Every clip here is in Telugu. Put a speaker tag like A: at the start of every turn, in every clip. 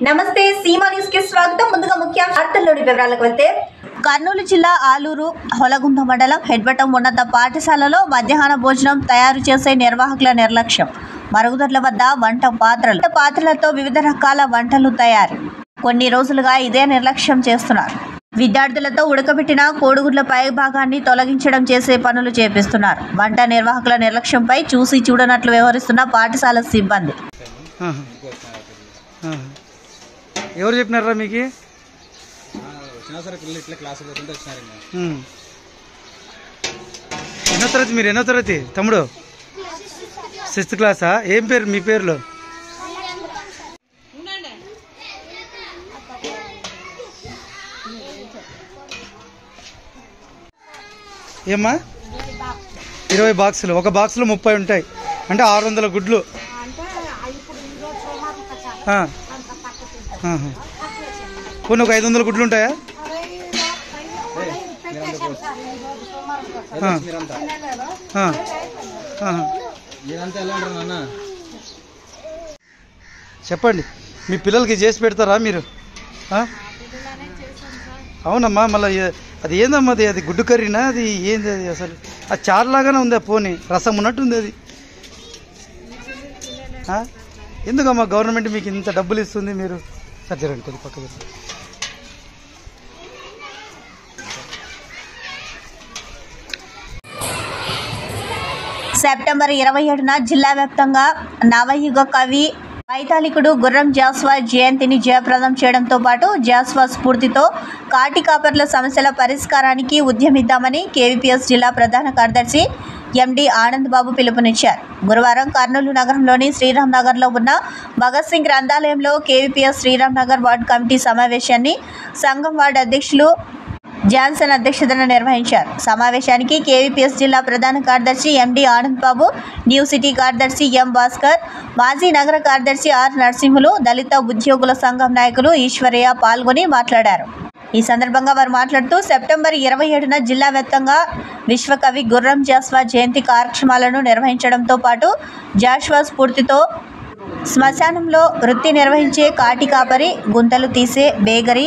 A: నమస్తే సీమా న్యూస్ కి స్వాగతం ముందుగా ముఖ్య వార్తల్లోని వివరాలకు వెళ్తే కర్నూలు జిల్లా ఆలూరు హొలగుంద మండలం హెడ్వటం ఉన్నత పాఠశాలలో మధ్యాహ్న భోజనం తయారు చేసే నిర్వాహకుల నిర్లక్ష్యం మరుగుదొడ్ల వద్ద వంట పాత్రలు పాత్రలతో వివిధ రకాల వంటలు తయారు కొన్ని రోజులుగా ఇదే నిర్లక్ష్యం చేస్తున్నారు విద్యార్థులతో ఉడకబెట్టిన కోడిగుడ్ల పై భాగాన్ని తొలగించడం చేసే పనులు చేపిస్తున్నారు వంట నిర్వాహకుల నిర్లక్ష్యంపై చూసి చూడనట్లు వ్యవహరిస్తున్న పాఠశాల సిబ్బంది
B: ఆహా. ఆహా. ఎవరు చెప్పినారా మీకు
C: వచ్చినా సరే పిల్లలు ఇట్లా క్లాస్ పోతుంటే వచ్చినారండి
B: ఉమ్. ఎన్నో తరగతి మీరు ఎన్నో తరగతి తమ్ముడు సిక్స్త్ క్లాసా ఏం పేరు మీ పేర్లు ఏమ్మా ఇరవై బాక్సులు ఒక బాక్సులో ముప్పై ఉంటాయి అంటే ఆరు వందల గుడ్లు ఆ. ఆహా. కొన్ని ఒక ఐదు వందల గుడ్లు ఉంటాయా ఆ.
C: మీరంతా
B: ఆ. ఆహా.
C: మీరంతా ఎలా ఉంటారు నాన్న
B: చెప్పండి మీ పిల్లలకి చేసి పెడతారా మీరు ఆ? అవునమ్మా మళ్ళీ ఏ- అది ఏందమ్మా అది అది గుడ్డు కర్రీనా అది ఏంది అది అసలు అది చారులాగానే ఉంది ఆ పోనీ రసం ఉన్నట్టు ఉంది అది ఆ? ఎందుకమ్మా గవర్నమెంట్ మీకు ఇంత డబ్బులు ఇస్తుంది మీరు సరే జరగండి కొద్ది పక్క జరగండి.
A: సెప్టెంబర్ ఇరవై ఏడున జిల్లా వ్యాప్తంగా నవయుగ కవి వైతాళికుడు గుర్రం జాస్వా జయంతిని జయప్రదం చేయడంతో పాటు జాస్వా స్ఫూర్తితో కాటి కాపర్ల సమస్యల పరిష్కారానికి ఉద్యమిద్దామని కేవీపీఎస్ జిల్లా ప్రధాన కార్యదర్శి ఎండి ఆనంద్ బాబు పిలుపునిచ్చారు గురువారం కర్నూలు నగరంలోని శ్రీరామ్ నగర్లో ఉన్న భగత్ సింగ్ గ్రంథాలయంలో కేవీపీఎస్ శ్రీరామ్ నగర్ వార్డు కమిటీ సమావేశాన్ని సంఘం వార్డు అధ్యక్షులు జాన్సన్ అధ్యక్షతన నిర్వహించారు సమావేశానికి కేవీపీఎస్ జిల్లా ప్రధాన కార్యదర్శి MD Anand Babu new city కార్యదర్శి ఎం భాస్కర్ మాజీ నగర కార్యదర్శి ఆర్ నరసింహులు దళిత ఉద్యోగుల సంఘం నాయకులు ఈశ్వరయ్య పాల్గొని మాట్లాడారు ఈ సందర్భంగా వారు మాట్లాడుతూ సెప్టెంబర్ ఇరవై ఏడున జిల్లా వ్యాప్తంగా విశ్వకవి గుర్రం జాస్వా జయంతి కార్యక్రమాలను నిర్వహించడంతో పాటు జాష్వా స్ఫూర్తితో శ్మశానంలో వృత్తి నిర్వహించే కాటి కాపరి గుంతలు తీసే బేగరి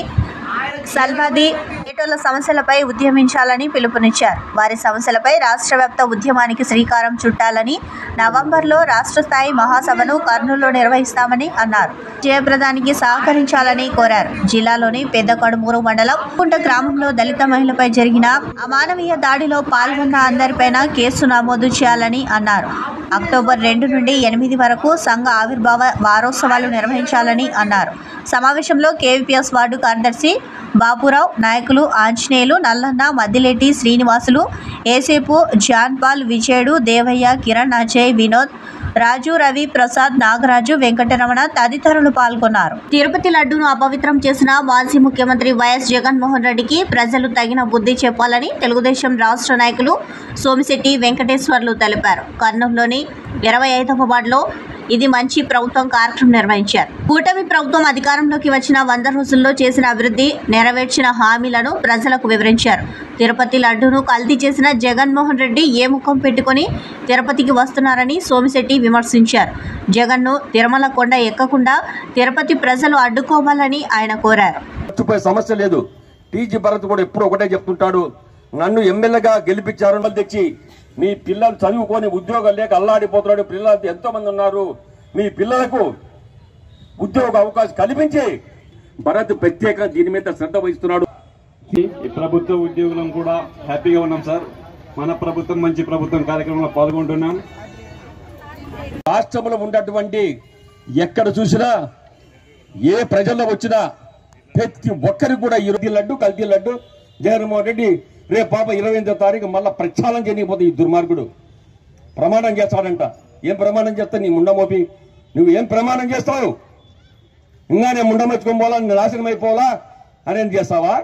A: సల్మాది ఏటోల సమస్యలపై ఉద్యమించాలని పిలుపునిచ్చారు వారి సమస్యలపై రాష్ట్ర వ్యాప్త ఉద్యమానికి శ్రీకారం చుట్టాలని నవంబర్లో రాష్ట్ర స్థాయి మహాసభను కర్నూలులో నిర్వహిస్తామని అన్నారు జయప్రదానికి సహకరించాలని కోరారు జిల్లాలోని పెద్ద కడుమూరు మండలం కుంట గ్రామంలో దళిత మహిళపై జరిగిన అమానవీయ దాడిలో పాల్గొన్న అందరిపైన కేసు నమోదు చేయాలని అన్నారు అక్టోబర్ రెండు నుండి ఎనిమిది వరకు సంఘ ఆవిర్భావ వారోత్సవాలు నిర్వహించాలని అన్నారు సమావేశంలో కేవీపీఎస్ వార్డు కార్యదర్శి బాపురావు నాయకులు ఆంజనేయులు నల్లన్న మద్దిలేటి శ్రీనివాసులు ఏసేపు జాన్ పాల్ విజయుడు దేవయ్య కిరణ్ అజయ్ వినోద్ రాజు రవి ప్రసాద్ నాగరాజు వెంకటరమణ తదితరులు పాల్గొన్నారు తిరుపతి లడ్డూను అపవిత్రం చేసిన మాజీ ముఖ్యమంత్రి వైఎస్ జగన్మోహన్ రెడ్డికి ప్రజలు తగిన బుద్ధి చెప్పాలని తెలుగుదేశం రాష్ట్ర నాయకులు సోమిశెట్టి వెంకటేశ్వర్లు తెలిపారు కర్నూలులోని ఇరవై ఐదవ వార్డులో ఇది మంచి ప్రభుత్వం కార్యక్రమం నిర్వహించారు కూటమి ప్రభుత్వం అధికారంలోకి వచ్చిన వంద రోజుల్లో చేసిన అభివృద్ధి నెరవేర్చిన హామీలను ప్రజలకు వివరించారు తిరుపతి లడ్డూను కల్తీ చేసిన జగన్మోహన్ రెడ్డి ఏ ముఖం పెట్టుకొని తిరుపతికి వస్తున్నారని సోమిశెట్టి విమర్శించారు జగన్ను తిరుమల కొండ ఎక్కకుండా తిరుపతి ప్రజలు అడ్డుకోవాలని ఆయన కోరారు
D: మర్చిపోయే సమస్య లేదు టీజీ భరత్ కూడా ఎప్పుడు ఒకటే చెప్తుంటాడు నన్ను ఎమ్మెల్యేగా గెలిపించారు వాళ్ళు తెచ్చి మీ పిల్లలు చదువుకొని ఉద్యోగం లేక అల్లాడిపోతున్నాడు పిల్లలు ఎంతో మంది ఉన్నారు మీ పిల్లలకు ఉద్యోగ అవకాశం కల్పించి భరత్ ప్రత్యేకంగా దీని మీద శ్రద్ధ వహిస్తున్నాడు
E: ఈ ప్రభుత్వ ఉద్యోగులం కూడా హ్యాపీగా ఉన్నాం సార్ మన ప్రభుత్వం మంచి ప్రభుత్వం కార్యక్రమంలో పాల్గొంటున్నాం
D: రాష్ట్రంలో ఉన్నటువంటి ఎక్కడ చూసినా ఏ ప్రజల్లో వచ్చినా ప్రతి ఒక్కరికి కూడా ఇరవై లడ్డు కల్తీ లడ్డు జగన్మోహన్ రెడ్డి రేపు పాప ఇరవై ఎనిమిదో తారీఖు మళ్ళా ప్రక్షాళన చేయకపోతే ఈ దుర్మార్గుడు ప్రమాణం చేస్తాడంట ఏం ప్రమాణం చేస్తా నీ ముండమోపి నువ్వు ఏం ప్రమాణం చేస్తావు ఇంకా నేను ముండమెత్తుకొని పోలా నేను నాశనం అయిపోవాలా అని ఏం చేస్తావా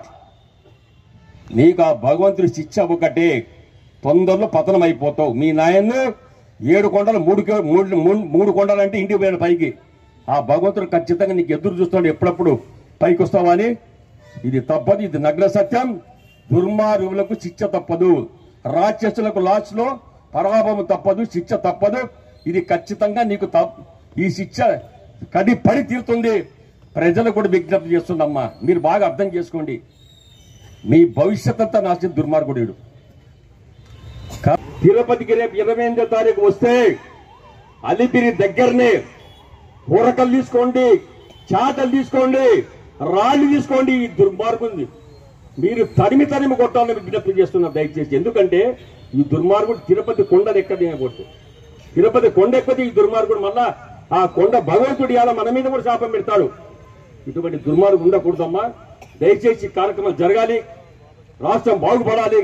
D: నీకు ఆ భగవంతుడి శిక్ష ఒకటే తొందరలో పతనం అయిపోతావు మీ నాయన్ను ఏడు కొండలు మూడు కి- మూడు మూడు- మూడు కొండలు అంటే ఇంటికి పోయిన పైకి ఆ భగవంతుడు ఖచ్చితంగా నీకు ఎదురు చూస్తాడు ఎప్పుడప్పుడు పైకి వస్తావా అని ఇది తప్పదు ఇది నగ్న సత్యం దుర్మార్గులకు శిక్ష తప్పదు రాక్షసులకు లాస్ట్ లో పరాభవం తప్పదు శిక్ష తప్పదు ఇది ఖచ్చితంగా నీకు తప్- ఈ శిక్ష కడి పడి తీరుతుంది ప్రజలు కూడా విజ్ఞప్తి చేస్తుందమ్మా మీరు బాగా అర్థం చేసుకోండి మీ భవిష్యత్ అంతా నాశనం దుర్మార్గుడు వీడు. కా- తిరుపతికి రేపు ఇరవై ఎనిమిదో తారీఖు వస్తే అలిపిరి దగ్గరనే ఊరకలు తీసుకోండి చాటలు తీసుకోండి రాళ్ళు తీసుకోండి ఈ దుర్మార్గుంది మీరు తరిమి తరిమి కొట్టాలని విజ్ఞప్తి చేస్తున్నారు దయచేసి ఎందుకంటే ఈ దుర్మార్గుడు తిరుపతి కొండను ఎక్కడ కొట్టు తిరుపతి కొండ ఎక్కితే ఈ దుర్మార్గుడు మళ్ళా ఆ కొండ భగవంతుడి అలా మన మీద కూడా శాపం పెడతాడు ఇటువంటి దుర్మార్గం ఉండకూడదమ్మా దయచేసి ఈ కార్యక్రమం జరగాలి రాష్ట్రం బాగుపడాలి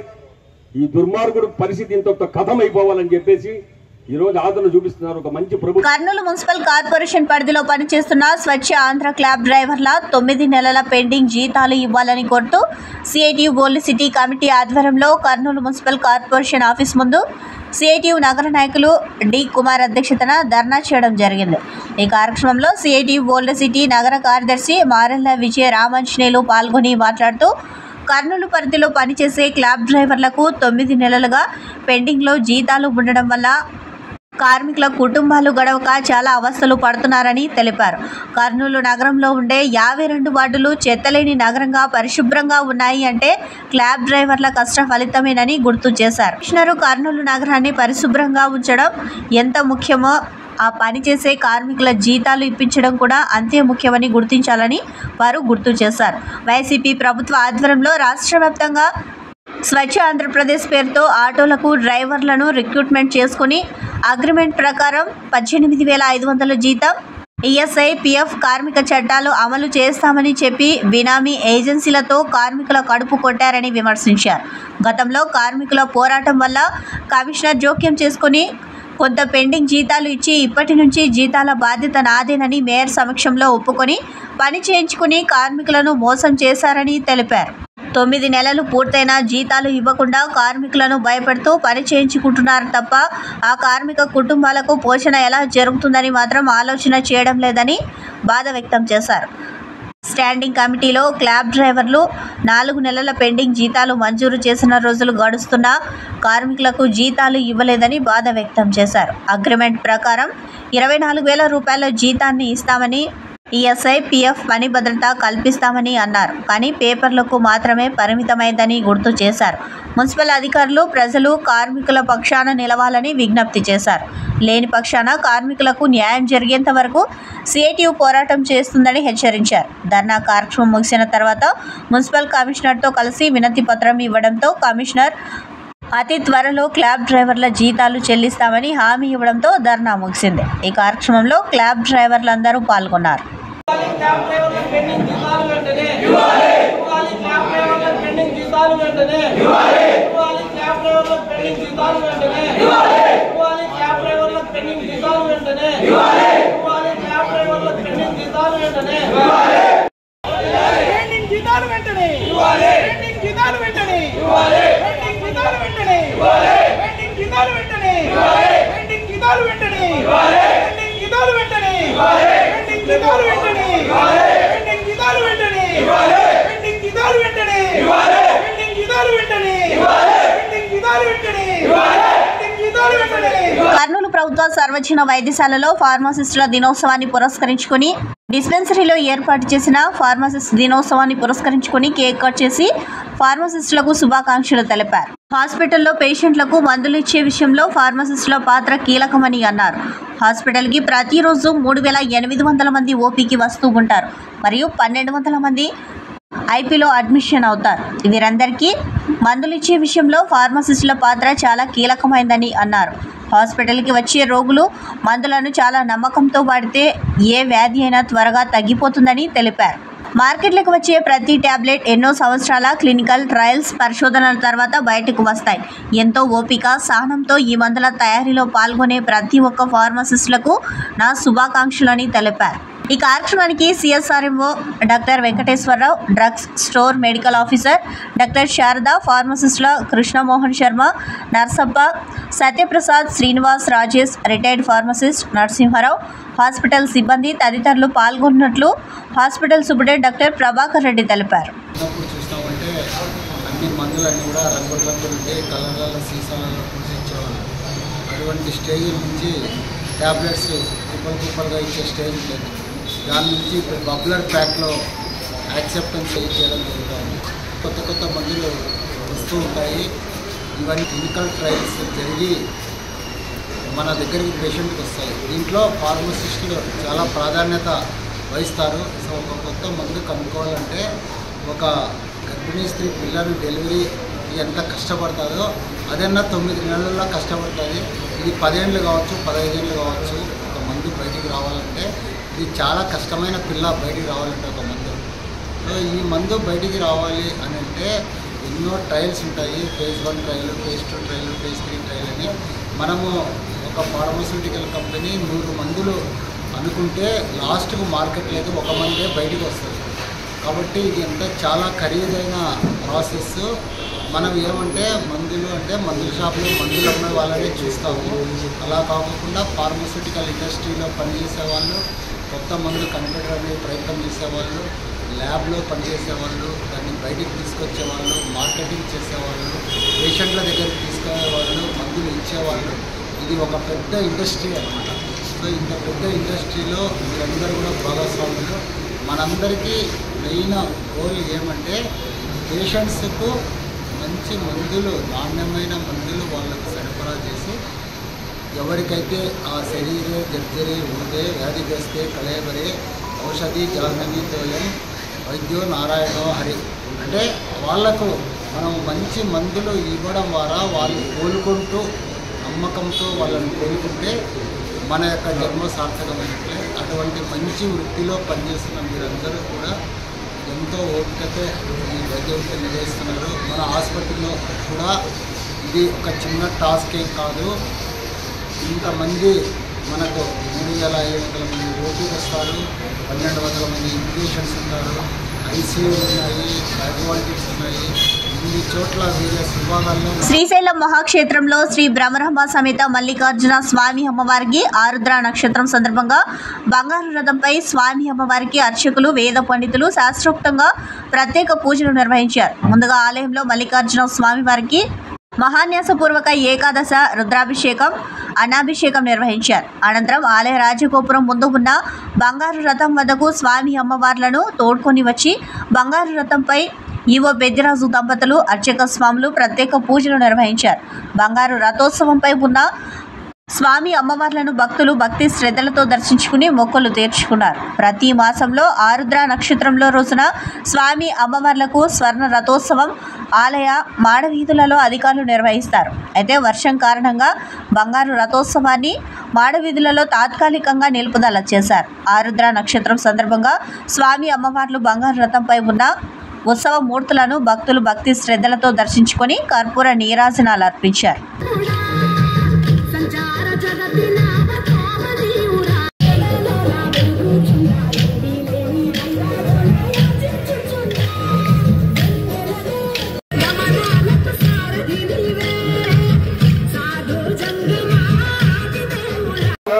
D: ఈ దుర్మార్గుడు పరిస్థితి ఇంత కథం అయిపోవాలని చెప్పేసి ఈ రోజు ఆదరణ చూపిస్తున్నారు ఒక మంచి ప్రభుత్వం
A: కర్నూలు మున్సిపల్ కార్పొరేషన్ పరిధిలో పనిచేస్తున్న స్వచ్ఛ ఆంధ్ర క్లాబ్ డ్రైవర్ల తొమ్మిది నెలల పెండింగ్ జీతాలు ఇవ్వాలని కోరుతూ సిఐటియు బోల్డ్ సిటీ కమిటీ ఆధ్వర్యంలో కర్నూలు మున్సిపల్ కార్పొరేషన్ ఆఫీస్ ముందు సిఐటియు నగర నాయకులు డి కుమార్ అధ్యక్షతన ధర్నా చేయడం జరిగింది ఈ కార్యక్రమంలో సిఐటియు బోల్డ్ సిటీ నగర కార్యదర్శి మారెల్ల విజయ రామాంజనేయులు పాల్గొని మాట్లాడుతూ కర్నూలు పరిధిలో పనిచేసే క్లాబ్ డ్రైవర్లకు తొమ్మిది నెలలుగా పెండింగ్లో జీతాలు ఉండడం వల్ల కార్మికుల కుటుంబాలు గడవక చాలా అవస్థలు పడుతున్నారని తెలిపారు కర్నూలు నగరంలో ఉండే యాభై రెండు వార్డులు చెత్తలేని నగరంగా పరిశుభ్రంగా ఉన్నాయి అంటే క్లాబ్ డ్రైవర్ల కష్ట ఫలితమేనని గుర్తు చేశారు కమిషనరు కర్నూలు నగరాన్ని పరిశుభ్రంగా ఉంచడం ఎంత ముఖ్యమో ఆ పనిచేసే కార్మికుల జీతాలు ఇప్పించడం కూడా అంతే ముఖ్యమని గుర్తించాలని వారు గుర్తు చేశారు వైసీపీ ప్రభుత్వ ఆధ్వర్యంలో రాష్ట్ర వ్యాప్తంగా స్వచ్ఛ ఆంధ్రప్రదేశ్ పేరుతో ఆటోలకు డ్రైవర్లను రిక్రూట్మెంట్ చేసుకుని అగ్రిమెంట్ ప్రకారం పద్దెనిమిది వేల ఐదు వందల జీతం ఈఎస్ఐ పిఎఫ్ కార్మిక చట్టాలు అమలు చేస్తామని చెప్పి బినామీ ఏజెన్సీలతో కార్మికుల కడుపు కొట్టారని విమర్శించారు గతంలో కార్మికుల పోరాటం వల్ల కమిషనర్ జోక్యం చేసుకుని కొంత పెండింగ్ జీతాలు ఇచ్చి ఇప్పటి నుంచి జీతాల బాధ్యత నాదేనని మేయర్ సమక్షంలో ఒప్పుకొని పని చేయించుకుని కార్మికులను మోసం చేశారని తెలిపారు తొమ్మిది నెలలు పూర్తయినా జీతాలు ఇవ్వకుండా కార్మికులను భయపెడుతూ పని చేయించుకుంటున్నారు తప్ప ఆ కార్మిక కుటుంబాలకు పోషణ ఎలా జరుగుతుందని మాత్రం ఆలోచన చేయడం లేదని బాధ వ్యక్తం చేశారు స్టాండింగ్ కమిటీలో క్లాబ్ డ్రైవర్లు నాలుగు నెలల పెండింగ్ జీతాలు మంజూరు చేసిన రోజులు గడుస్తున్నా కార్మికులకు జీతాలు ఇవ్వలేదని బాధ వ్యక్తం చేశారు అగ్రిమెంట్ ప్రకారం ఇరవై నాలుగు వేల రూపాయల జీతాన్ని ఇస్తామని ఈఎస్ఐ పిఎఫ్ పని భద్రత కల్పిస్తామని అన్నారు కానీ పేపర్లకు మాత్రమే పరిమితమైందని గుర్తు చేశారు మున్సిపల్ అధికారులు ప్రజలు కార్మికుల పక్షాన నిలవాలని విజ్ఞప్తి చేశారు లేని పక్షాన కార్మికులకు న్యాయం జరిగేంత వరకు సిఐటియు పోరాటం చేస్తుందని హెచ్చరించారు ధర్నా కార్యక్రమం ముగిసిన తర్వాత మున్సిపల్ కమిషనర్తో కలిసి వినతి పత్రం ఇవ్వడంతో కమిషనర్ అతి త్వరలో క్లాబ్ డ్రైవర్ల జీతాలు చెల్లిస్తామని హామీ ఇవ్వడంతో ధర్నా ముగిసింది ఈ కార్యక్రమంలో క్లాబ్ డ్రైవర్లందరూ పాల్గొన్నారు
F: క్యాబ్ డ్రైవర్లకు పెండింగ్ జీతాలు వెంటనే ఇవ్వాలి క్యాబ్ డ్రైవర్లకు పెండింగ్ జీతాలు వెంటనే ఇవ్వాలి క్యాబ్ డ్రైవర్లకు పెండింగ్ జీతాలు వెంటనే ఇవ్వాలి క్యాబ్ డ్రైవర్లకు పెండింగ్ జీతాలు వెంటనే ఇవ్వాలి క్యాబ్ డ్రైవర్లకు పెండింగ్ జీతాలు వెంటనే పెండింగ్ జీతాలు వెంటనే పెండింగ్ జీతాలు వెంటనే పెండింగ్ జీతాలు వెంటనే పెండింగ్ జీతాలు వెంటనే పెండింగ్ జీతాలు వెంటనే పెండింగ్ జీతాలు వెంటనే పెండింగ్ జీతాలు వెంటనే పెండింగ్ జీతాలు వెంటనే పెండింగ్ జీతాలు వెంటనే పెండింగ్ జీతాలు వెంటనే పెండింగ్ జీతాలు వెంటనే పెండింగ్ జీతాలు వెంటనే
A: కర్నూలు ప్రభుత్వ సర్వజన వైద్యశాలలో ఫార్మసిస్టుల దినోత్సవాన్ని పురస్కరించుకుని డిస్పెన్సరీలో ఏర్పాటు చేసిన ఫార్మసిస్ట్ దినోత్సవాన్ని పురస్కరించుకుని కేక్ కట్ చేసి ఫార్మసిస్టులకు శుభాకాంక్షలు తెలిపారు హాస్పిటల్లో పేషెంట్లకు మందులు ఇచ్చే విషయంలో ఫార్మసిస్టుల పాత్ర కీలకమని అన్నారు హాస్పిటల్కి ప్రతిరోజు మూడు వేల ఎనిమిది వందల మంది ఓపీకి వస్తూ ఉంటారు మరియు పన్నెండు వందల మంది ఐపీలో అడ్మిషన్ అవుతారు వీరందరికీ మందులు ఇచ్చే విషయంలో ఫార్మసిస్టుల పాత్ర చాలా కీలకమైందని అన్నారు హాస్పిటల్కి వచ్చే రోగులు మందులను చాలా నమ్మకంతో వాడితే ఏ వ్యాధి అయినా త్వరగా తగ్గిపోతుందని తెలిపారు మార్కెట్లకు వచ్చే ప్రతి ట్యాబ్లెట్ ఎన్నో సంవత్సరాల క్లినికల్ ట్రయల్స్ పరిశోధనల తర్వాత బయటకు వస్తాయి ఎంతో ఓపిక సహనంతో ఈ మందుల తయారీలో పాల్గొనే ప్రతి ఒక్క ఫార్మసిస్టులకు నా శుభాకాంక్షలని తెలిపారు ఈ కార్యక్రమానికి CSRMO doctor Venkateswararao drugs store medical officer doctor Sarada ఫార్మసిస్టుల Krishnamohan Sharma Narsappa Satyaprasad Srinivas Rajesh retired pharmacist Narasimharao hospital సిబ్బంది తదితరులు పాల్గొన్నట్లు hospital superintendent doctor Prabhakar Reddy తెలిపారు
G: చిన్నప్పుడు చూస్తామంటే అన్ని మందులన్నీ కూడా రంగుల రంగులు ఉంటే కలర్ల సీసాలలో పూసి ఇచ్చేవాళ్ళు అటువంటి స్టేజ్ నుంచి ట్యాబ్లెట్స్ కుప్పలు కుప్పలుగా ఇచ్చే స్టేజ్ లేదు దాని నుంచి ఇప్పుడు బబ్లర్ ప్యాక్లో యాక్సెప్టెన్స్ చేయడం జరుగుతుంది కొత్త కొత్త మందులు వస్తూ ఉంటాయి ఇవన్నీ క్లినికల్ ట్రయల్స్ జరిగి మన దగ్గరికి పేషెంట్కి వస్తాయి దీంట్లో ఫార్మసిస్టులు చాలా ప్రాధాన్యత వహిస్తారు సో ఒక కొత్త మందు కనుక్కోవాలంటే ఒక గర్భిణీ స్త్రీ పిల్లలు డెలివరీ ఎంత కష్టపడతారో అదన్నా తొమ్మిది నెలల్లో కష్టపడుతుంది ఇది పదేళ్ళు కావచ్చు పదహైదేళ్ళు కావచ్చు ఒక మందు బయటికి రావాలంటే ఇది చాలా కష్టమైన పిల్ల బయటికి రావాలంటే ఒక మందు సో ఈ మందు బయటికి రావాలి అని అంటే ఎన్నో ట్రయల్స్ ఉంటాయి phase one trial phase two trial phase three trial అని మనము ఒక ఫార్మస్యూటికల్ కంపెనీ నూరు మందులు అనుకుంటే లాస్ట్కు మార్కెట్ లేదు ఒక మందే బయటికి వస్తుంది కాబట్టి ఇది ఎంత చాలా ఖరీదైన ప్రాసెస్ మనం ఏమంటే మందులు అంటే మందుల షాపులో మందులు అమ్మే వాళ్ళనే చూస్తాము అలా కాకుండా ఫార్మస్యూటికల్ ఇండస్ట్రీలో పనిచేసే వాళ్ళు కొత్త మందు కనిపెట్టడానికి ప్రయత్నం చేసేవాళ్ళు ల్యాబ్లో పనిచేసేవాళ్ళు దాన్ని బయటికి తీసుకొచ్చేవాళ్ళు మార్కెటింగ్ చేసేవాళ్ళు పేషెంట్ల దగ్గరికి తీసుకునేవాళ్ళు మందులు ఇచ్చేవాళ్ళు ఇది ఒక పెద్ద ఇండస్ట్రీ అన్నమాట సో ఇంత పెద్ద ఇండస్ట్రీలో మీరందరూ కూడా భాగస్వాములు మనందరికీ మెయిన్ గోల్ ఏమంటే పేషెంట్స్కు మంచి మందులు నాణ్యమైన మందులు వాళ్ళకు సరఫరా చేసి ఎవరికైతే ఆ శరీరే జర్జరి ఉండే వ్యాధిగ్రస్తే కళేబరే ఔషధి జాహ్నవి తోయం వైద్యో నారాయణో హరి అంటే వాళ్లకు మనం మంచి మందులు ఇవ్వడం ద్వారా వాళ్ళు కోలుకుంటూ నమ్మకంతో వాళ్ళని కోలుకుంటే మన యొక్క జన్మ సార్థకమైనట్లే అటువంటి మంచి వృత్తిలో పనిచేస్తున్న మీరందరూ కూడా ఎంతో ఓపికతో ఈ వైద్య వృత్తి నిర్వహిస్తున్నారు మన ఆసుపత్రిలో కూడా ఇది ఒక చిన్న టాస్క్ ఏం కాదు ఇంతమంది మనకు మూడు వేల ఐదు వందల మంది ఓపీకి వస్తారు పన్నెండు వందల మంది ఇన్పేషెంట్స్ ఉంటారు ఐసీయూలు ఉన్నాయి డయాగ్నోటిక్స్ ఉన్నాయి ఇన్ని చోట్ల వేరియస్ విభాగాల్లో
A: శ్రీశైలం మహాక్షేత్రంలో శ్రీ భ్రమరహంబ సమేత మల్లికార్జున స్వామి అమ్మవారికి ఆరుద్ర నక్షత్రం సందర్భంగా బంగారు రథంపై స్వామి అమ్మవారికి అర్చకులు వేద పండితులు శాస్త్రోక్తంగా ప్రత్యేక పూజలు నిర్వహించారు ముందుగా ఆలయంలో మల్లికార్జున స్వామి వారికి మహాన్యాసపూర్వక ఏకాదశ రుద్రాభిషేకం అనాభిషేకం నిర్వహించారు అనంతరం ఆలయ రాజగోపురం ముందు ఉన్న బంగారు రథం వద్దకు స్వామి అమ్మవార్లను తోడ్కొని వచ్చి బంగారు రథంపై ఈవో పెద్దిరాజు దంపతులు అర్చక స్వాములు ప్రత్యేక పూజలు నిర్వహించారు బంగారు రథోత్సవంపై ఉన్న స్వామి అమ్మవార్లను భక్తులు భక్తి శ్రద్ధలతో దర్శించుకుని మొక్కులు తీర్చుకున్నారు ప్రతి మాసంలో ఆరుద్ర నక్షత్రంలో రోజున స్వామి అమ్మవార్లకు స్వర్ణ రథోత్సవం ఆలయ మాడవీధులలో అధికారులు నిర్వహిస్తారు అయితే వర్షం కారణంగా బంగారు రథోత్సవాన్ని మాడవీధులలో తాత్కాలికంగా నిలుపుదల చేశారు ఆరుద్ర నక్షత్రం సందర్భంగా స్వామి అమ్మవార్లు బంగారు రథంపై ఉన్న ఉత్సవ మూర్తులను భక్తులు భక్తి శ్రద్ధలతో దర్శించుకొని కర్పూర నీరాజనాలు అర్పించారు
H: ಸಂಚಾರ ಜಗತ್ತಿನ ಕಾಮದೀವುರ ಗಮನಾಲಕ ಸಾರಥಿ ನೀವೇ ಸಾಧು ಜಂಗಮಾದಿ ದೇವುರ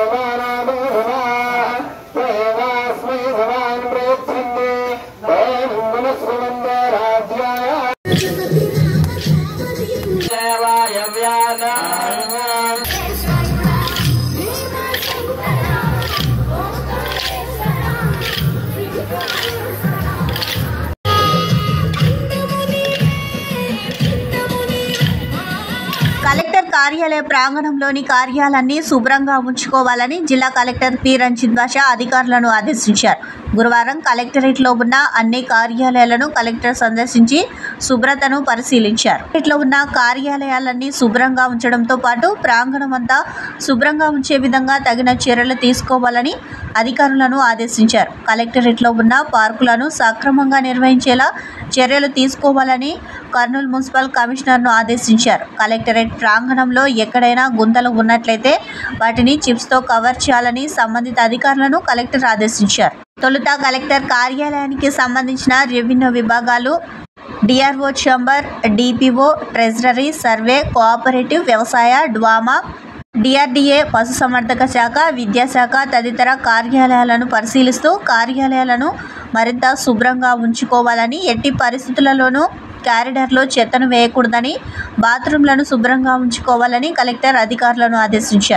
A: కలెక్టర్ కార్యాలయ ప్రాంగణంలోని కార్యాలయాన్ని శుభ్రంగా ఉంచుకోవాలని జిల్లా కలెక్టర్ పి రంజిత్ బాషా అధికారులను ఆదేశించారు గురువారం కలెక్టరేట్లో ఉన్న అన్ని కార్యాలయాలను కలెక్టర్ సందర్శించి శుభ్రతను పరిశీలించారు ఇట్లా ఉన్న కార్యాలయాలన్నీ శుభ్రంగా ఉంచడంతో పాటు ప్రాంగణం అంతా శుభ్రంగా ఉంచే విధంగా తగిన చర్యలు తీసుకోవాలని అధికారులను ఆదేశించారు కలెక్టరేట్లో ఉన్న పార్కులను సక్రమంగా నిర్వహించేలా చర్యలు తీసుకోవాలని కర్నూలు మున్సిపల్ కమిషనర్ను ఆదేశించారు కలెక్టరేట్ ప్రాంగణంలో ఎక్కడైనా గుంతలు ఉన్నట్లయితే వాటిని చిప్స్తో కవర్ చేయాలని సంబంధిత అధికారులను కలెక్టర్ ఆదేశించారు తొలుత కలెక్టర్ కార్యాలయానికి సంబంధించిన రెవెన్యూ విభాగాలు DRO chamber DPO treasury survey cooperative వ్యవసాయ డ్వామా డిఆర్డీఏ పశుసంవర్ధక శాఖ విద్యాశాఖ తదితర కార్యాలయాలను పరిశీలిస్తూ కార్యాలయాలను మరింత శుభ్రంగా ఉంచుకోవాలని ఎట్టి పరిస్థితులలోనూ క్యారిడర్లో చెత్తను వేయకూడదని బాత్రూంలను శుభ్రంగా ఉంచుకోవాలని కలెక్టర్ అధికారులను ఆదేశించారు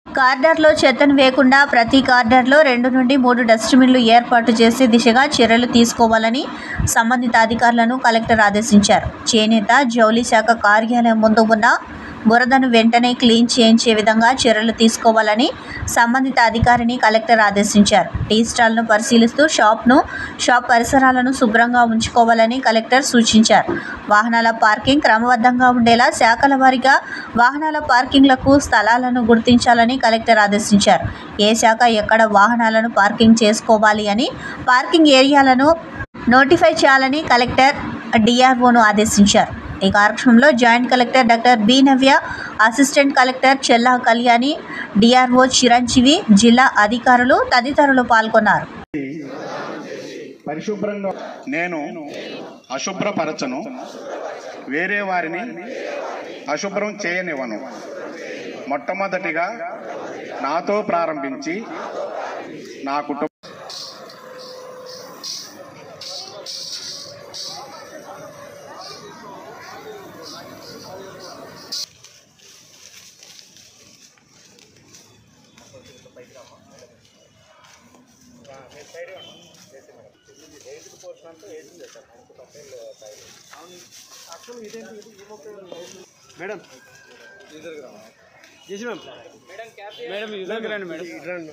A: కార్డర్లో చెత్తను వేయకుండా ప్రతి కార్డర్లో రెండు నుండి మూడు డస్ట్బిన్లు ఏర్పాటు చేసే దిశగా చర్యలు తీసుకోవాలని సంబంధిత అధికారులను కలెక్టర్ ఆదేశించారు చేనేత జౌళి శాఖ కార్యాలయం ముందు ఉన్న బురదను వెంటనే క్లీన్ చేయించే విధంగా చర్యలు తీసుకోవాలని సంబంధిత అధికారిని కలెక్టర్ ఆదేశించారు టీ స్టాల్ను పరిశీలిస్తూ షాప్ను షాప్ పరిసరాలను శుభ్రంగా ఉంచుకోవాలని కలెక్టర్ సూచించారు వాహనాల పార్కింగ్ క్రమబద్ధంగా ఉండేలా శాఖల వారీగా వాహనాల పార్కింగ్లకు స్థలాలను గుర్తించాలని కలెక్టర్ ఆదేశించారు ఏ శాఖ ఎక్కడ వాహనాలను పార్కింగ్ చేసుకోవాలి అని పార్కింగ్ ఏరియాలను నోటిఫై చేయాలని కలెక్టర్ డిఆర్ఓను ఆదేశించారు ఈ కార్యక్రమంలో joint collector doctor B Navya assistant collector Chella Kalyani DRO Chiranjeevi జిల్లా అధికారులు తదితరులు పాల్గొన్నారు
I: పరిశుభ్రంగా నేను అశుభ్రపరచను వేరే వారిని అశుభ్రం చేయనివ్వను మొట్టమొదటిగా నాతో ప్రారంభించి నా కుటుంబ
B: మేడం చేసి మ్యామ్ మేడం ఇలాగ రండి మేడం ఇటు రండి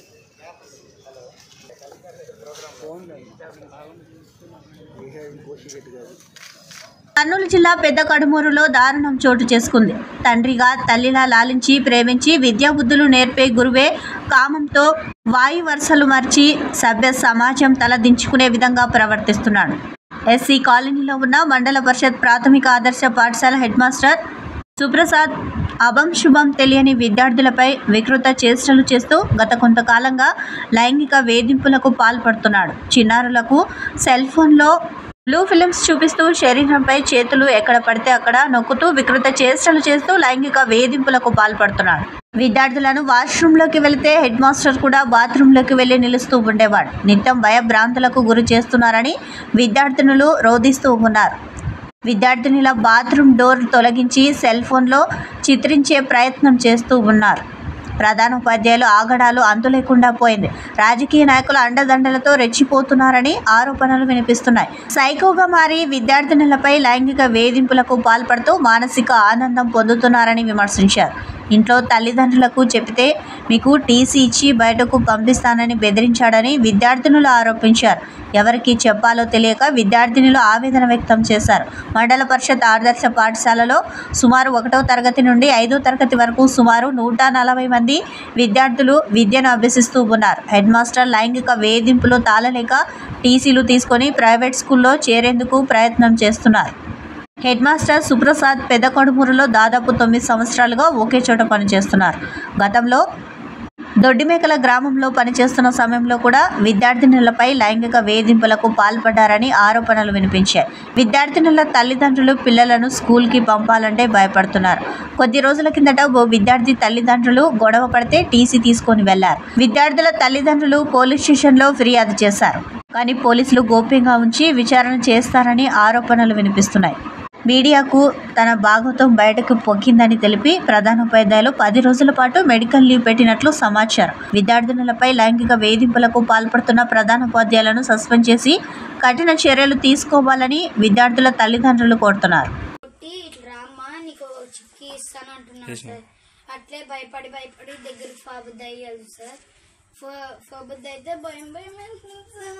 A: కర్నూలు జిల్లా పెద్ద కడుమూరులో దారుణం చోటు చేసుకుంది తండ్రిగా తల్లిలా లాలించి ప్రేమించి విద్యాబుద్ధులు నేర్పే గురువే కామంతో వాయు వరుసలు మర్చి సభ్య సమాజం తల దించుకునే విధంగా ప్రవర్తిస్తున్నాడు ఎస్సీ కాలనీలో ఉన్న మండల పరిషత్ ప్రాథమిక ఆదర్శ పాఠశాల హెడ్ మాస్టర్ సుప్రసాద్ అభం శుభం తెలియని విద్యార్థులపై వికృత చేష్టలు చేస్తూ గత కొంతకాలంగా లైంగిక వేధింపులకు పాల్పడుతున్నాడు చిన్నారులకు సెల్ ఫోన్లో బ్లూ ఫిలిమ్స్ చూపిస్తూ శరీరంపై చేతులు ఎక్కడ పడితే అక్కడ నొక్కుతూ వికృత చేష్టలు చేస్తూ లైంగిక వేధింపులకు పాల్పడుతున్నాడు విద్యార్థులను వాష్రూమ్లోకి వెళితే హెడ్ మాస్టర్ కూడా బాత్రూంలోకి వెళ్లి నిలుస్తూ ఉండేవాడు నిత్యం భయభ్రాంతులకు గురి చేస్తున్నారని విద్యార్థినులు రోధిస్తూ ఉన్నారు విద్యార్థినిల బాత్రూమ్ డోర్ తొలగించి సెల్ ఫోన్లో చిత్రించే ప్రయత్నం చేస్తూ ఉన్నారు ప్రధాన ఉపాధ్యాయులు ఆగడాలు అంతులేకుండా పోయింది రాజకీయ నాయకుల అండదండలతో రెచ్చిపోతున్నారని ఆరోపణలు వినిపిస్తున్నాయి సైకోగా మారి విద్యార్థినులపై లైంగిక వేధింపులకు పాల్పడుతూ మానసిక ఆనందం పొందుతున్నారని విమర్శించారు ఇంట్లో తల్లిదండ్రులకు చెబితే మీకు టీసీ ఇచ్చి బయటకు పంపిస్తానని బెదిరించాడని విద్యార్థినులు ఆరోపించారు ఎవరికి చెప్పాలో తెలియక విద్యార్థినులు ఆవేదన వ్యక్తం చేశారు మండల పరిషత్ ఆదర్శ పాఠశాలలో సుమారు ఒకటో తరగతి నుండి ఐదో తరగతి వరకు సుమారు నూట నలభై మంది విద్యార్థులు విద్యను అభ్యసిస్తూ ఉన్నారు హెడ్ మాస్టర్ లైంగిక వేధింపులు తాళలేక టీసీలు తీసుకొని ప్రైవేట్ స్కూల్లో చేరేందుకు ప్రయత్నం చేస్తున్నారు హెడ్ మాస్టర్ సుప్రసాద్ పెద్దకొడుమూరులో దాదాపు తొమ్మిది సంవత్సరాలుగా ఒకే చోట పనిచేస్తున్నారు గతంలో దొడ్డిమేకల గ్రామంలో పనిచేస్తున్న సమయంలో కూడా విద్యార్థినులపై లైంగిక వేధింపులకు పాల్పడ్డారని ఆరోపణలు వినిపించాయి విద్యార్థినుల తల్లిదండ్రులు పిల్లలను స్కూల్కి పంపాలంటే భయపడుతున్నారు కొద్ది రోజుల కిందట ఓ విద్యార్థి తల్లిదండ్రులు గొడవ పడితే టీసీ తీసుకొని వెళ్లారు విద్యార్థుల తల్లిదండ్రులు పోలీస్ స్టేషన్లో ఫిర్యాదు చేశారు కానీ పోలీసులు గోప్యంగా ఉంచి విచారణ చేస్తారని ఆరోపణలు వినిపిస్తున్నాయి మీడియాకు తన భాగవతం బయటకు పొక్కిందని తెలిపి ప్రధానోపాధ్యాయులు పది రోజుల పాటు మెడికల్ లీవ్ పెట్టినట్లు సమాచారం విద్యార్థినులపై లైంగిక వేధింపులకు పాల్పడుతున్న ప్రధానోపాధ్యాయులను సస్పెండ్ చేసి కఠిన చర్యలు తీసుకోవాలని విద్యార్థుల తల్లిదండ్రులు కోరుతున్నారు
J: కొట్టి ఇట్లా రామ్మా నీకు చిక్కి ఇస్తాను అంటున్నాను సార్ అట్లే భయపడి భయపడి దగ్గరికి ఫాబుద్ది అయ్యాలి సార్ ఫో- ఫాబుద్ది అయితే భయం భయం వేస్తుంది సార్.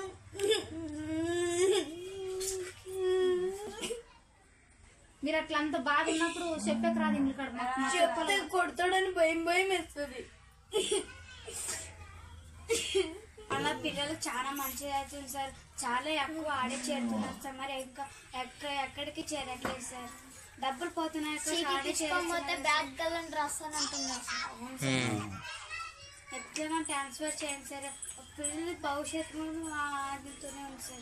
K: మీరు అట్లా అంత బాగా ఉన్నప్పుడు చెప్పక రాదు ఇంటి కాడ మాకు మాకు
J: చెప్తే
K: చెప్పాలి.
J: కొడతాడని భయం భయం వేస్తుంది అలా పిల్లలు చాలా మంచిగా అవుతుంది సార్ చాలా ఎక్కువ ఆడే చేరుతున్నారు సార్ మరి ఇంకా ఎక్క ఎక్కడికి చేరట్లేదు సార్ డబ్బులు పోతున్నాయి సార్ ఆడే
K: తీసుకోకపోతే
J: బ్యాగ్ కలర్ డ్రెస్ అని అంటున్నారు సార్ అవును సార్ ఎట్లైనా ట్రాన్స్ఫర్ చేయండి సార్ పిల్లల భవిష్యత్తు ఆడుతూనే ఉంది సార్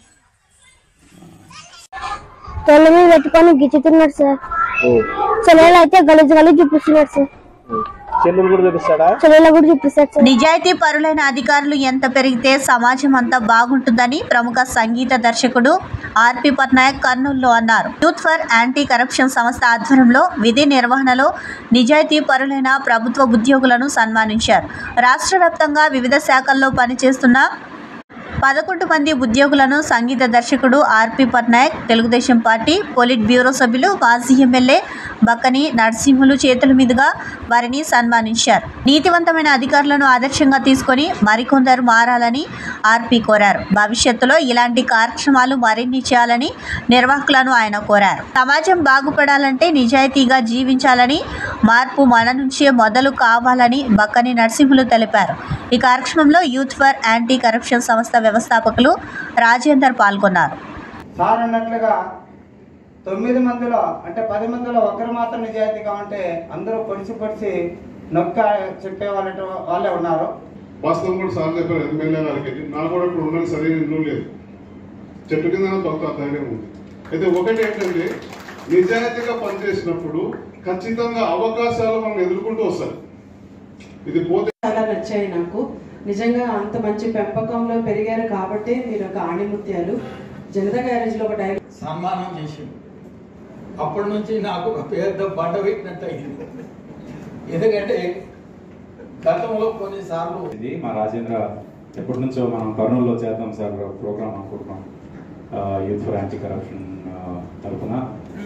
L: తొలి మీద పెట్టుకొని గిచ్చుతున్నాడు సార్ సెలవులు అయితే గలీజు గలీజు చూపిస్తున్నాడు సార్ చెల్లెలు కూడా చూపిస్తాడా
A: చెల్లెలు కూడా చూపిస్తారు నిజాయితీ పరులైన అధికారులు ఎంత పెరిగితే సమాజం అంతా బాగుంటుందని ప్రముఖ సంగీత దర్శకుడు ఆర్పి పట్నాయక్ కర్నూలులో అన్నారు యూత్ ఫర్ యాంటీ కరప్షన్ సంస్థ ఆధ్వర్యంలో విధి నిర్వహణలో నిజాయితీ పరులైన ప్రభుత్వ ఉద్యోగులను సన్మానించారు రాష్ట్ర వ్యాప్తంగా వివిధ శాఖల్లో పనిచేస్తున్న పదకొండు మంది ఉద్యోగులను సంగీత దర్శకుడు RP Patnaik Telugudesam party polit bureau సభ్యులు మాజీ ఎమ్మెల్యే బక్కని నరసింహులు చేతుల మీదుగా వారిని సన్మానించారు నీతివంతమైన అధికారులను ఆదర్శంగా తీసుకొని మరికొందరు మారాలని ఆర్పి కోరారు భవిష్యత్తులో ఇలాంటి కార్యక్రమాలు మరిన్ని చేయాలని నిర్వాహకులను ఆయన కోరారు సమాజం బాగుపడాలంటే నిజాయితీగా జీవించాలని మార్పు మన నుంచే మొదలు కావాలని బక్కని నరసింహులు తెలిపారు ఈ కార్యక్రమంలో యూత్ ఫర్ యాంటీ కరప్షన్ సంస్థ వ్యవస్థాపకులు రాజేందర్ పాల్గొన్నారు
M: సార్ అన్నట్లుగా తొమ్మిది మందిలో అంటే పది మందిలో ఒకరు మాత్రం నిజాయితీగా ఉంటే అందరూ పొడిచి పొడిచి నొక్క చెప్పే వాళ్ళ వాళ్ళే ఉన్నారు
N: వాస్తవం కూడా సార్ చెప్పారు ఎమ్మెల్యే గారికి నాకు కూడా ఇప్పుడు ఉండడానికి సరైన ఇల్లు లేదు చెట్టు కింద తొక్క ధైర్యం ఉంది అయితే ఒకటి ఏంటంటే నిజాయితీగా పనిచేసినప్పుడు ఖచ్చితంగా అవకాశాలు మనం ఎదుర్కొంటూ వస్తాయి ఇది పోతే
O: చాలా నచ్చాయి నాకు నిజంగా అంత మంచి పెంపకంలో పెరిగారు కాబట్టి మీరు ఒక ఆణిముత్యాలు జనతా గ్యారేజ్ లో ఒక డైరీ
P: సన్మానం చేసిండు అప్పటి నుంచి నాకు ఒక పెద్ద బండ పెట్టినట్టు అయింది ఎందుకంటే గతంలో కొన్నిసార్లు
Q: ఇది మా రాజేంద్ర ఎప్పటి నుంచో మనం కర్నూలులో చేద్దాం సార్ ప్రోగ్రామ్ అనుకుంటున్నాం యూత్ ఫర్ యాంటీ కరప్షన్ తరఫున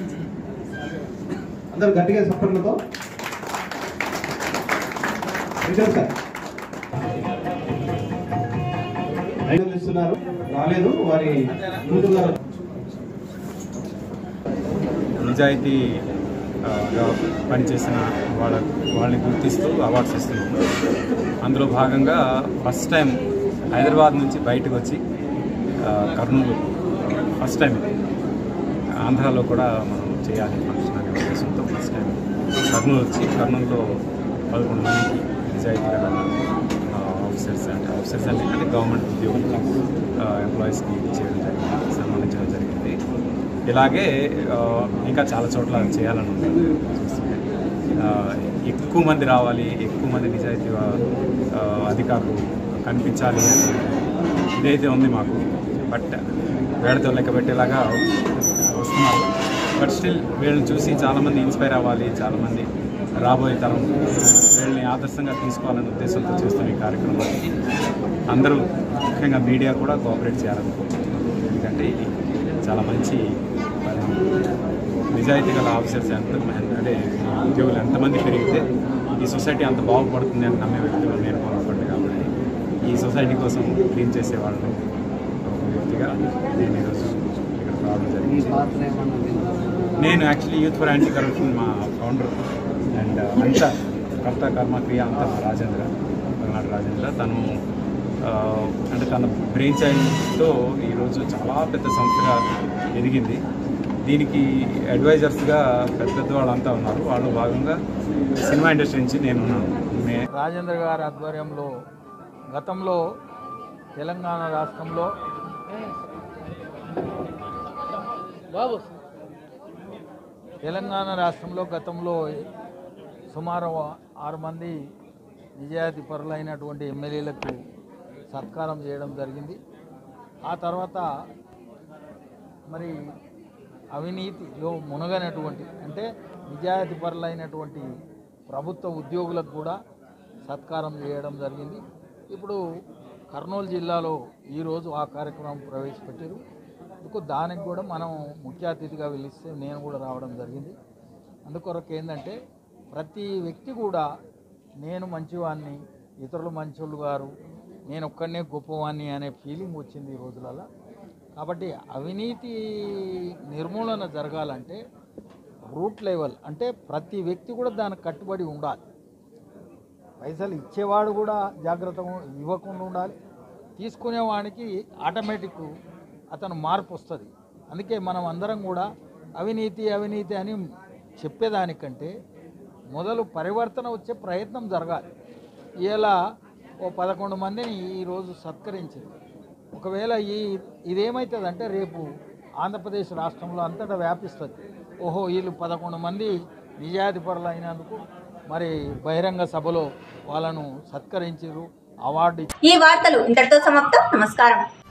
L: అందరూ గట్టిగా సపోర్ట్లతో విక్రమ్ సార్ ఐదు ఇస్తున్నారు రాలేదు వారి కూతురు గారు
R: నిజాయితీ ఆ, గా పనిచేసిన వాళ్ళ వాళ్ళని గుర్తిస్తూ అవార్డ్స్ ఇస్తున్నాము అందులో భాగంగా ఫస్ట్ టైం హైదరాబాద్ నుంచి బయటకు వచ్చి ఆ, కర్నూలు ఫస్ట్ టైం ఇది. ఆంధ్రాలో కూడా మనం చేయాలి ఫంక్షన్ అనే ఉద్దేశంతో ఫస్ట్ టైం కర్నూలు వచ్చి కర్నూలులో పదకొండు మందికి నిజాయితీ గల ఆఫీసర్స్ అంటే ఆఫీసర్స్ అంటే అంటే గవర్నమెంట్ ఉద్యోగులు ఎంప్లాయీస్కి చేయడం జరిగింది సన్మానించడం జరిగింది ఇలాగే ఆ, ఇంకా చాలా చోట్ల చేయాలని ఉంది చూస్తుంటే. ఆ, ఎక్కువ మంది రావాలి ఎక్కువ మంది నిజాయితీ ఆ, అధికారులు కనిపించాలి అని ఇదైతే ఉంది మాకు బట్ వేడతో లెక్క పెట్టేలాగా వస్తున్నారు బట్ స్టిల్ వీళ్ళని చూసి చాలామంది ఇన్స్పైర్ అవ్వాలి చాలామంది రాబోయే తరం వీళ్ళని ఆదర్శంగా తీసుకోవాలనే ఉద్దేశంతో చేస్తున్న ఈ కార్యక్రమానికి అందరూ ముఖ్యంగా మీడియా కూడా కోఆపరేట్ చేయాలనుకుంటున్నాను ఎందుకంటే ఇది చాలా మంచి పరిణామం నిజాయితీ గల ఆఫీసర్స్ ఎంత అంటే ఉద్యోగులు ఎంతమంది పెరిగితే ఈ సొసైటీ అంత బాగుపడుతుంది అని నమ్మే వ్యక్తులు నేను కొనపడ్డా కాబట్టి ఈ సొసైటీ కోసం క్లీన్ చేసే వాళ్ళని ఒక వ్యక్తిగా నేను ఈరోజు ఇక్కడ రావడం జరిగింది నేను actually youth for anti corruption మా ఫౌండర్ అండ్ అంత కర్త కర్మ క్రియ అంతా మా రాజేంద్ర పల్నాడు రాజేంద్ర తను ఆ, అంటే తన బ్రెయిన్ చైల్డ్తో ఈరోజు చాలా పెద్ద సంస్థగా ఎదిగింది దీనికి అడ్వైజర్స్గా పెద్ద పెద్ద వాళ్ళంతా ఉన్నారు వాళ్ళు భాగంగా సినిమా ఇండస్ట్రీ నుంచి నేను ఉన్నాను మే
P: రాజేంద్ర గారి ఆధ్వర్యంలో గతంలో తెలంగాణ రాష్ట్రంలో బాబు తెలంగాణ రాష్ట్రంలో గతంలో సుమారు ఆరు మంది నిజాయితీ పరులైనటువంటి ఎమ్మెల్యేలకు సత్కారం చేయడం జరిగింది ఆ తర్వాత మరి అవినీతిలో మునగనటువంటి అంటే నిజాయితీ పరులైనటువంటి ప్రభుత్వ ఉద్యోగులకు కూడా సత్కారం చేయడం జరిగింది ఇప్పుడు కర్నూలు జిల్లాలో ఈరోజు ఆ కార్యక్రమం ప్రవేశపెట్టారు అందుకు దానికి కూడా మనం ముఖ్య అతిథిగా పిలిస్తే నేను కూడా రావడం జరిగింది అందుకొరకు ఏంటంటే ప్రతి వ్యక్తి కూడా నేను మంచివాడిని ఇతరులు మంచోళ్ళు గారు నేను ఒక్కడనే గొప్పవాడిని అనే ఫీలింగ్ వచ్చింది ఈ రోజులలో కాబట్టి అవినీతి నిర్మూలన జరగాలంటే రూట్ లెవెల్ అంటే ప్రతి వ్యక్తి కూడా దానికి కట్టుబడి ఉండాలి పైసలు ఇచ్చేవాడు కూడా జాగ్రత్తగా ఇవ్వకుండా ఉండాలి తీసుకునేవాడికి ఆటోమేటిక్ అతను మార్పు వస్తుంది అందుకే మనం అందరం కూడా అవినీతి అవినీతి అని చెప్పేదానికంటే మొదలు పరివర్తన వచ్చే ప్రయత్నం జరగాలి ఇలా ఓ పదకొండు మందిని ఈరోజు సత్కరించింది ఒకవేళ ఈ ఇదేమవుతుందంటే రేపు ఆంధ్రప్రదేశ్ రాష్ట్రంలో అంతటా వ్యాపిస్తుంది ఓహో వీళ్ళు పదకొండు మంది నిజాయితీ పరులు అయినందుకు మరి బహిరంగ సభలో వాళ్ళను సత్కరించారు అవార్డు
A: ఈ వార్తలు ఇంతటితో సమాప్తం నమస్కారం